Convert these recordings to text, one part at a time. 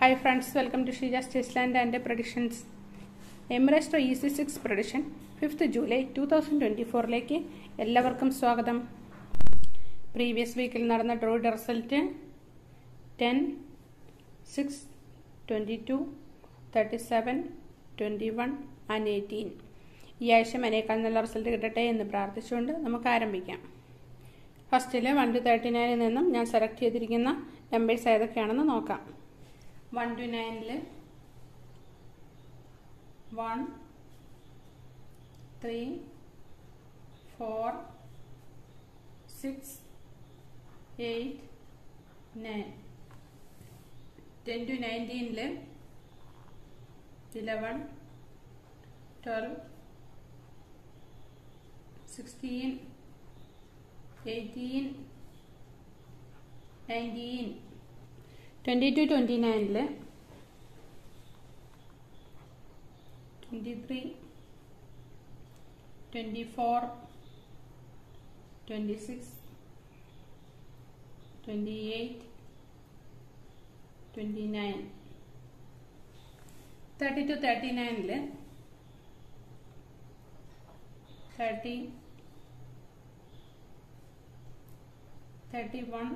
hi friends welcome to Sheeja's tasteland and predictions എമറസ്റ്റോ E C six prediction fifth July two thousand twenty ഫോറിലേക്ക് എല്ലാവർക്കും സ്വാഗതം previous വീക്കിൽ നടന്ന ഡ്രോയുടെ result ten six twenty two thirty seven twenty one and eighteen ഈ ആഴ്ച മനേക്കാൾ നല്ല റിസൾട്ട് കിട്ടട്ടെ എന്ന് പ്രാർത്ഥിച്ചുകൊണ്ട് നമുക്ക് ആരംഭിക്കാം ഫസ്റ്റിൽ വൺ ടു തേർട്ടി നയനിൽ നിന്നും ഞാൻ സെലക്ട് ചെയ്തിരിക്കുന്ന നമ്പേഴ്സ് ഏതൊക്കെയാണെന്ന് നോക്കാം വൺ ടു നയനിൽ one three four six eight nine ten two നയൻറ്റീനിൽ eleven twelve sixteen eighteen nineteen twenty two twenty നയനിൽ twenty three twenty four twenty six twenty eight twenty nine thirty two thirty നയനിൽ thirty thirty one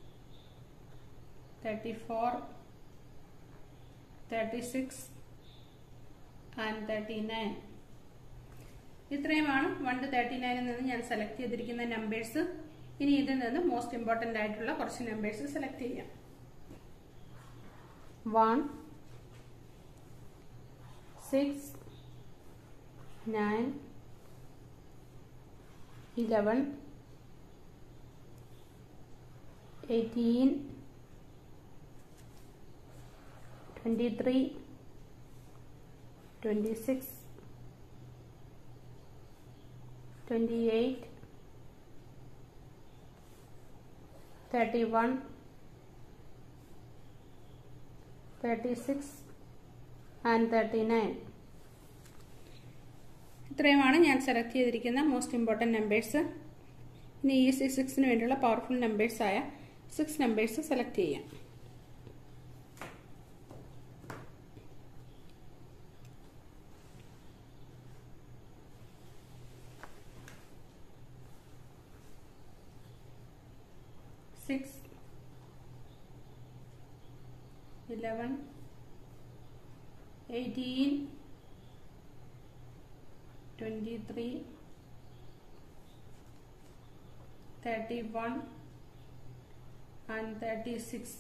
thirty four thirty six and thirty nine ഇത്രയുമാണ് one two thirty നയനിൽ നിന്ന് ഞാൻ select ചെയ്തിരിക്കുന്ന numbers ഇനി ഇതിൽ നിന്ന് മോസ്റ്റ് ഇമ്പോർട്ടൻ്റ് ആയിട്ടുള്ള കുറച്ച് നമ്പേഴ്സ് സെലക്ട് ചെയ്യാം one six nine eleven eighteen twenty three twenty six twenty eight thirty one thirty six and thirty nine ഇത്രയുമാണ് ഞാൻ സെലക്ട് ചെയ്തിരിക്കുന്ന മോസ്റ്റ് ഇമ്പോർട്ടൻറ്റ് നമ്പേഴ്സ് ഇനി ഈ സിക്സ് സിക്സിന് വേണ്ടിയുള്ള പവർഫുൾ നമ്പേഴ്സായ സിക്സ് നമ്പേഴ്സ് സെലക്ട് ചെയ്യാം six eleven eighteen twenty three thirty one and thirty six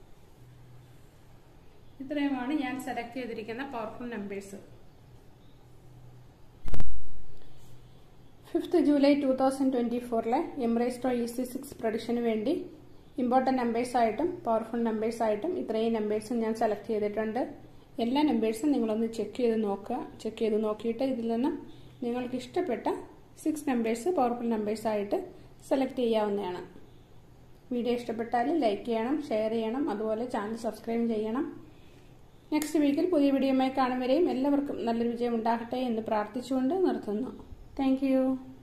ഇത്രയുമാണ് ഞാൻ സെലക്ട് ചെയ്തിരിക്കുന്ന powerful numbers fifth July two thousand twenty ഫോറിലെ എംറേസ്റ്റോ ഇ സി സിക്സ് പ്രൊഡിഷന് വേണ്ടി ഇമ്പോർട്ടൻറ്റ് നമ്പേഴ്സായിട്ടും പവർഫുൾ നമ്പേഴ്സായിട്ടും ഇത്രയും നമ്പേഴ്സും ഞാൻ സെലക്ട് ചെയ്തിട്ടുണ്ട് എല്ലാ നമ്പേഴ്സും നിങ്ങളൊന്ന് ചെക്ക് ചെയ്ത് നോക്കുക ചെക്ക് ചെയ്ത് നോക്കിയിട്ട് ഇതിൽ നിന്ന് നിങ്ങൾക്ക് ഇഷ്ടപ്പെട്ട സിക്സ് നമ്പേഴ്സ് പവർഫുൾ നമ്പേഴ്സായിട്ട് സെലക്ട് ചെയ്യാവുന്നതാണ് വീഡിയോ ഇഷ്ടപ്പെട്ടാൽ ലൈക്ക് ചെയ്യണം ഷെയർ ചെയ്യണം അതുപോലെ ചാനൽ സബ്സ്ക്രൈബ് ചെയ്യണം നെക്സ്റ്റ് വീക്കിൽ പുതിയ വീഡിയോയുമായി കാണും വരെയും എല്ലാവർക്കും നല്ലൊരു വിജയം ഉണ്ടാകട്ടെ എന്ന് പ്രാർത്ഥിച്ചുകൊണ്ട് നിർത്തുന്നു താങ്ക്